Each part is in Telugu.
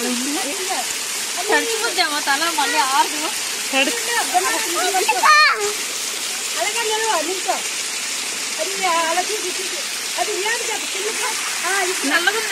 తడిచిపోద్దేమో తల మళ్ళీ ఆరు అలాగే నిలవ నిల్చో అది అలా తీసి తీసి అది ఏడు చెప్పు కిందకి. ఆ, ఇది నల్లగుంది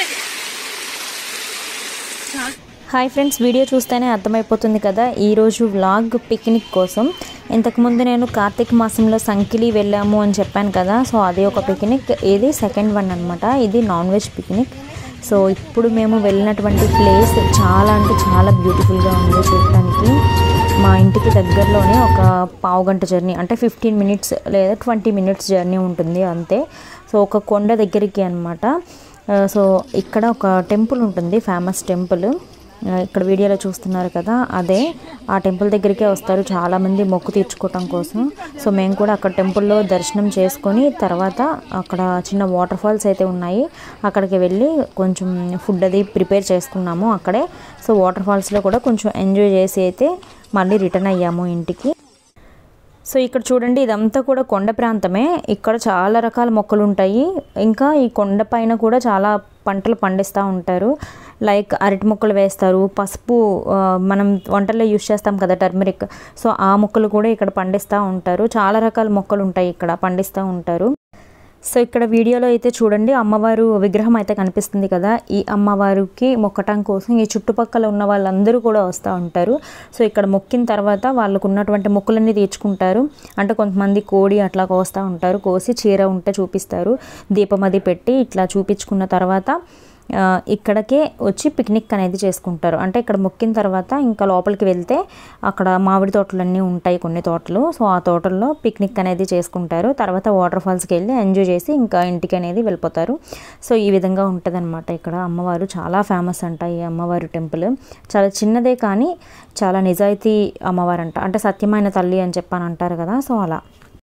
హాయ్ ఫ్రెండ్స్ వీడియో చూస్తేనే అర్థమైపోతుంది కదా ఈరోజు వ్లాగ్ పిక్నిక్ కోసం ఇంతకుముందు నేను కార్తీక మాసంలో సంకిలి వెళ్ళాము అని చెప్పాను కదా సో అది ఒక పిక్నిక్ ఇది సెకండ్ వన్ అనమాట ఇది నాన్ వెజ్ పిక్నిక్ సో ఇప్పుడు మేము వెళ్ళినటువంటి ప్లేస్ చాలా అంటే చాలా బ్యూటిఫుల్గా ఉంది చూడటానికి మా ఇంటికి దగ్గరలోనే ఒక పావు గంట జర్నీ అంటే ఫిఫ్టీన్ మినిట్స్ లేదా ట్వంటీ మినిట్స్ జర్నీ ఉంటుంది అంతే సో ఒక కొండ దగ్గరికి అనమాట సో ఇక్కడ ఒక టెంపుల్ ఉంటుంది ఫేమస్ టెంపుల్ ఆ, ఇక్కడ వీడియోలో చూస్తున్నారు కదా అదే ఆ టెంపుల్ దగ్గరికే వస్తారు చాలామంది మొక్కు తీర్చుకోవటం కోసం సో మేము కూడా అక్కడ టెంపుల్లో దర్శనం చేసుకొని తర్వాత అక్కడ చిన్న వాటర్ ఫాల్స్ అయితే ఉన్నాయి అక్కడికి వెళ్ళి కొంచెం ఫుడ్ అది ప్రిపేర్ చేసుకున్నాము అక్కడే సో వాటర్ ఫాల్స్లో కూడా కొంచెం ఎంజాయ్ చేసి అయితే మళ్ళీ రిటర్న్ అయ్యాము ఇంటికి సో ఇక్కడ చూడండి ఇదంతా కూడా కొండ ప్రాంతమే ఇక్కడ చాలా రకాల మొక్కలు ఉంటాయి ఇంకా ఈ కొండ పైన కూడా చాలా పంటలు పండిస్తూ ఉంటారు లైక్ అరటి మొక్కలు వేస్తారు పసుపు ఆ, మనం వంటల్లో యూస్ చేస్తాం కదా టర్మరిక్ సో ఆ మొక్కలు కూడా ఇక్కడ పండిస్తూ ఉంటారు చాలా రకాల మొక్కలు ఉంటాయి ఇక్కడ పండిస్తూ ఉంటారు సో ఇక్కడ వీడియోలో అయితే చూడండి అమ్మవారు విగ్రహం అయితే కనిపిస్తుంది కదా ఈ అమ్మవారికి మొక్కటం కోసం ఈ చుట్టుపక్కల ఉన్న వాళ్ళందరూ కూడా వస్తూ ఉంటారు సో ఇక్కడ మొక్కిన తర్వాత వాళ్ళకు ఉన్నటువంటి మొక్కులన్నీ తీర్చుకుంటారు అంటే కొంతమంది కోడి అట్లా కోస్తూ ఉంటారు కోసి చీర ఉంటే చూపిస్తారు దీపం అది పెట్టి ఇట్లా చూపించుకున్న తర్వాత ఆ, ఇక్కడికే వచ్చి పిక్నిక్ అనేది చేసుకుంటారు అంటే ఇక్కడ మొక్కిన తర్వాత ఇంకా లోపలికి వెళ్తే అక్కడ మామిడి తోటలన్నీ ఉంటాయి కొన్ని తోటలు సో ఆ తోటల్లో పిక్నిక్ అనేది చేసుకుంటారు తర్వాత వాటర్ ఫాల్స్కి వెళ్ళి ఎంజాయ్ చేసి ఇంకా ఇంటికి అనేది వెళ్ళిపోతారు సో ఈ విధంగా ఉంటుంది ఇక్కడ అమ్మవారు చాలా ఫేమస్ అంట ఈ అమ్మవారి టెంపుల్ చాలా చిన్నదే కానీ చాలా నిజాయితీ అమ్మవారు అంట అంటే సత్యమైన తల్లి అని చెప్పని అంటారు కదా సో అలా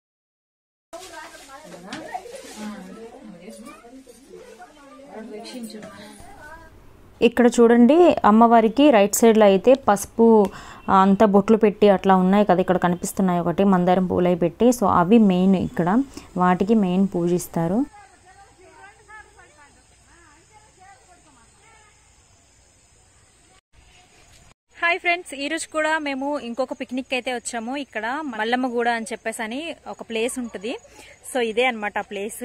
ఇక్కడ చూడండి అమ్మవారికి రైట్ సైడ్లో అయితే పసుపు ఆ, అంతా బొట్లు పెట్టి అట్లా ఉన్నాయి కదా ఇక్కడ కనిపిస్తున్నాయి ఒకటి మందారం పూలై పెట్టి సో అవి మెయిన్ ఇక్కడ వాటికి మెయిన్ పూజిస్తారు హాయ్ ఫ్రెండ్స్ ఈ రోజు కూడా మేము ఇంకొక పిక్నిక్ అయితే వచ్చాము ఇక్కడ మల్లమ్మగూడ అని చెప్పేసి అని ఒక ప్లేస్ ఉంటుంది సో ఇదే అన్నమాట ఆ ప్లేస్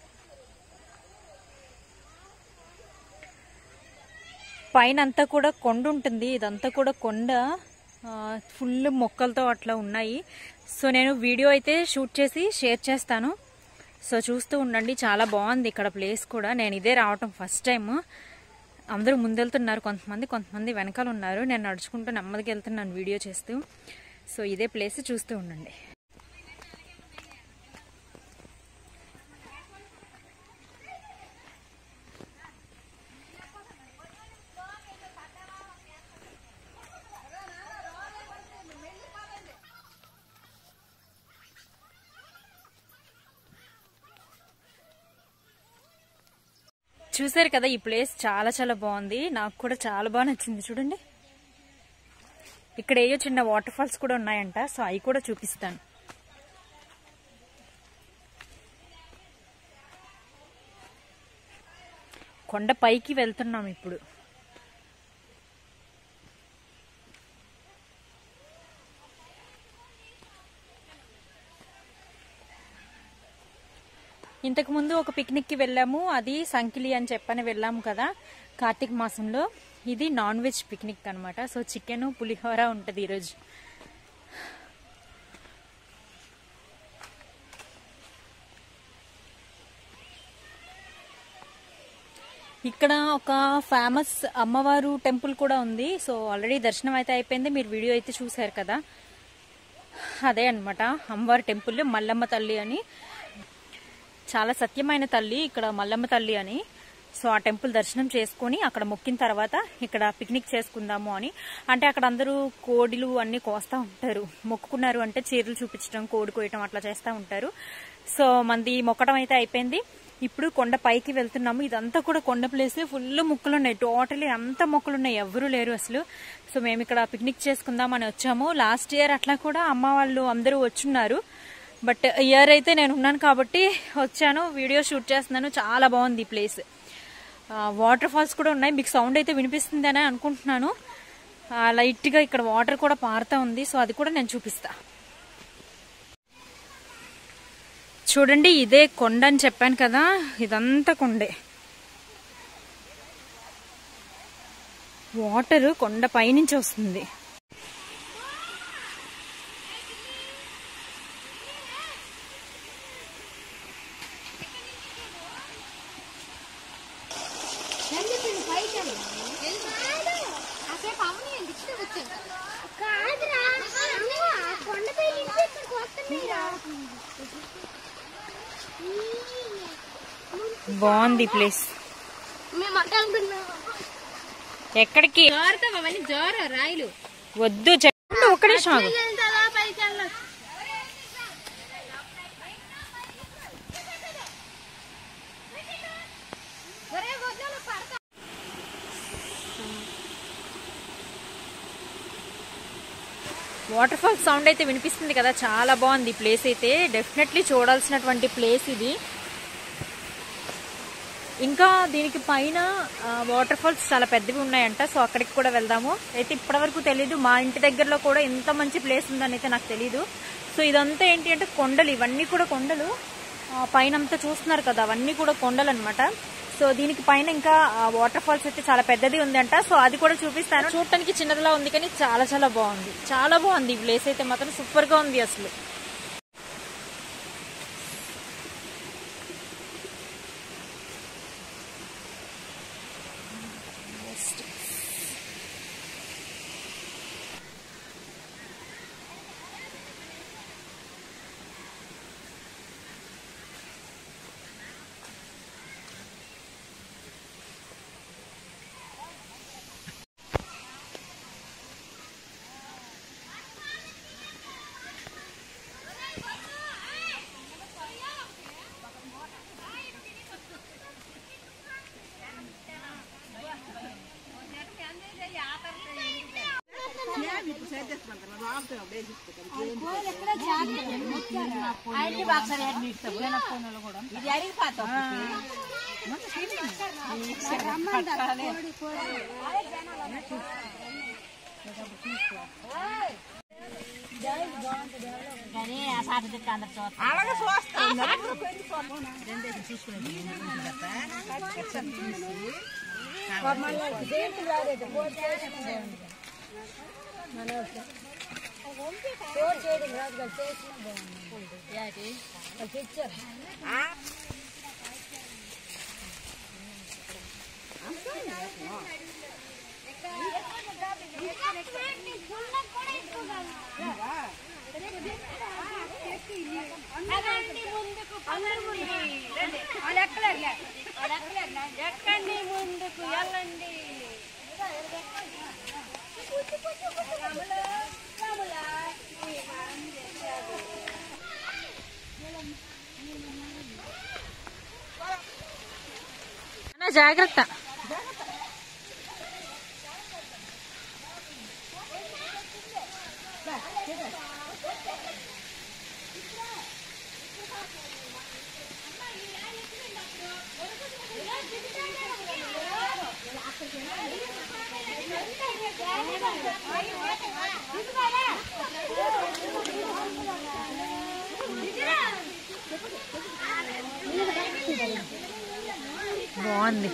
పైన అంతా కూడా కొండ ఉంటుంది ఇదంతా కూడా కొండ ఫుల్ మొక్కలతో అట్లా ఉన్నాయి సో నేను వీడియో అయితే షూట్ చేసి షేర్ చేస్తాను సో చూస్తూ ఉండండి చాలా బాగుంది ఇక్కడ ప్లేస్ కూడా నేను ఇదే రావటం ఫస్ట్ టైం అందరూ ముందెళ్తున్నారు కొంతమంది కొంతమంది వెనకాల ఉన్నారు నేను నడుచుకుంటూ నెమ్మదికి వెళ్తున్నాను వీడియో చేస్తూ సో ఇదే ప్లేస్ చూస్తూ ఉండండి చూసారు కదా ఈ ప్లేస్ చాలా చాలా బాగుంది నాకు కూడా చాలా బాగా నచ్చింది చూడండి ఇక్కడ ఏయో చిన్న వాటర్ ఫాల్స్ కూడా ఉన్నాయంట సో అవి కూడా చూపిస్తాను కొండ పైకి వెళ్తున్నాం ఇప్పుడు ఇంతకు ముందు ఒక పిక్నిక్ కి వెళ్ళాము అది సంకిలి అని చెప్పని వెళ్ళాము కదా కార్తీక మాసంలో ఇది నాన్ వెజ్ పిక్నిక్ అన్నమాట సో చికెన్ పులిహోర ఉంటుంది ఈరోజు ఇక్కడ ఒక ఫేమస్ అమ్మవారు టెంపుల్ కూడా ఉంది సో ఆల్రెడీ దర్శనం అయితే అయిపోయింది మీరు వీడియో అయితే చూశారు కదా అదే అన్నమాట అమ్మవారి టెంపుల్ మల్లమ్మ తల్లి అని చాలా సత్యమైన తల్లి ఇక్కడ మల్లమ్మ తల్లి అని సో ఆ టెంపుల్ దర్శనం చేసుకొని అక్కడ మొక్కిన తర్వాత ఇక్కడ పిక్నిక్ చేసుకుందాము అని అంటే అక్కడ అందరూ కోడిలు అన్ని కోస్తా ఉంటారు మొక్కుకున్నారు అంటే చీరలు చూపించడం కోడి కోయటం అట్లా చేస్తూ ఉంటారు సో మంది మొక్కడం అయితే అయిపోయింది ఇప్పుడు కొండ పైకి వెళ్తున్నాము ఇదంతా కూడా కొండ ప్లేస్ ఫుల్ మొక్కలు ఉన్నాయి టోటలీ అంత మొక్కలు ఉన్నాయి ఎవరు లేరు అసలు సో మేము ఇక్కడ పిక్నిక్ చేసుకుందామని వచ్చాము లాస్ట్ ఇయర్ అట్లా కూడా అమ్మ వాళ్ళు అందరూ వచ్చున్నారు బట్ ఇయర్ అయితే నేను ఉన్నాను కాబట్టి వచ్చాను వీడియో షూట్ చేస్తున్నాను చాలా బాగుంది ఈ ప్లేస్ వాటర్ ఫాల్స్ కూడా ఉన్నాయి మీకు సౌండ్ అయితే వినిపిస్తుందని అనుకుంటున్నాను ఆ, లైట్గా ఇక్కడ వాటర్ కూడా పారుతా ఉంది సో అది కూడా నేను చూపిస్తా చూడండి ఇదే కొండ అని చెప్పాను కదా ఇదంతా కొండే వాటర్ కొండ పైనుంచి వస్తుంది బాగుంది ప్లేస్ ఎక్కడికి అవన్నీ జోరు రాయిలు వద్దు చెప్పండి ఒక్క నిమిషం ఆగు. వాటర్ ఫాల్ సౌండ్ అయితే వినిపిస్తుంది కదా చాలా బాగుంది ఈ ప్లేస్ అయితే డెఫినెట్లీ చూడాల్సినటువంటి ప్లేస్ ఇది ఇంకా దీనికి పైన వాటర్ ఫాల్స్ చాలా పెద్దవి ఉన్నాయంట సో అక్కడికి కూడా వెళ్దాము అయితే ఇప్పటివరకు తెలీదు మా ఇంటి దగ్గరలో కూడా ఇంత మంచి ప్లేస్ ఉందని అయితే నాకు తెలీదు సో ఇదంతా ఏంటి అంటే కొండలు ఇవన్నీ కూడా కొండలు ఆ, పైన అంతా చూస్తున్నారు కదా అవన్నీ కూడా కొండలు అనమాట సో దీనికి పైన ఇంకా వాటర్ ఫాల్స్ అయితే చాలా పెద్దది ఉందంట సో అది కూడా చూపిస్తాను చూడటానికి చిన్నదిలా ఉంది కానీ చాలా చాలా బాగుంది చాలా బాగుంది ఈ ప్లేస్ అయితే మాత్రం సూపర్ గా ఉంది అసలు ఇది అరిగిపోతాం అలాగే చూస్తాం ఎక్కండి ముందుకు వెళ్ళండి అన్న జాగ్రత్త బాగుంది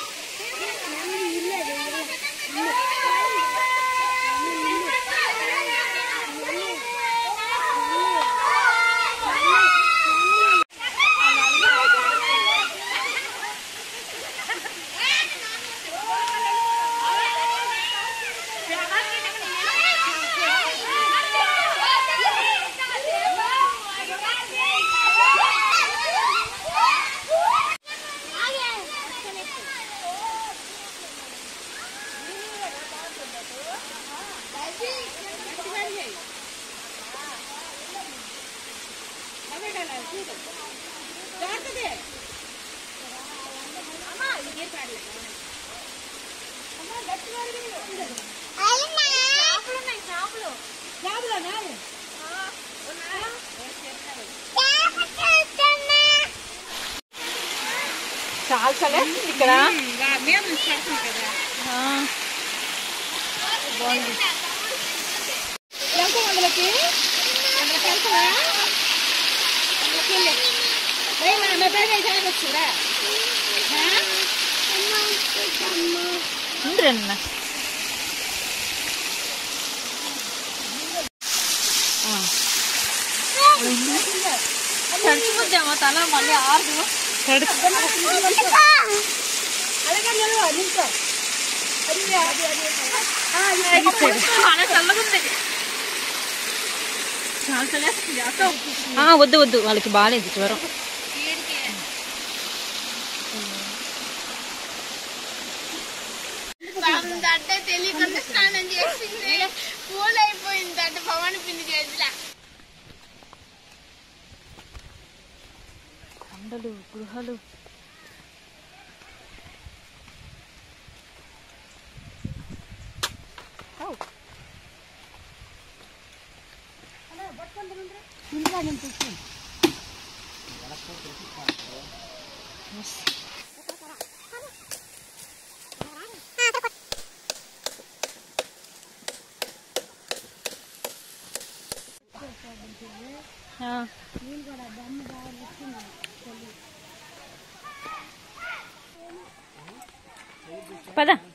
ఇల్లే జాబులోనా చాలా చలే ఇక్కడ ఆ, ఎంత వందలకి వందలకి వెళ్తావా వందలకి వెళ్ళి ఏయ్, మన మొబైల్ వేసాను వచ్చురా ఉండ్రన్న తడిచిపోద్దామా తల మళ్ళీ ఆరు అలాగే నిలవ నించో అది అది అది ఆ, ఇది చాలా చల్లగా ఉంది చాలా చల్లేస్తుంది అక్క వద్దు వద్దు వాళ్ళకి బాగాలేదు జ్వరం అంటే తెలియకుండా స్నానం చేసింది పూలు అయిపోయింది అంటే భవాని పిండి చేతిలా కొండలు గృహలు ఆ. పద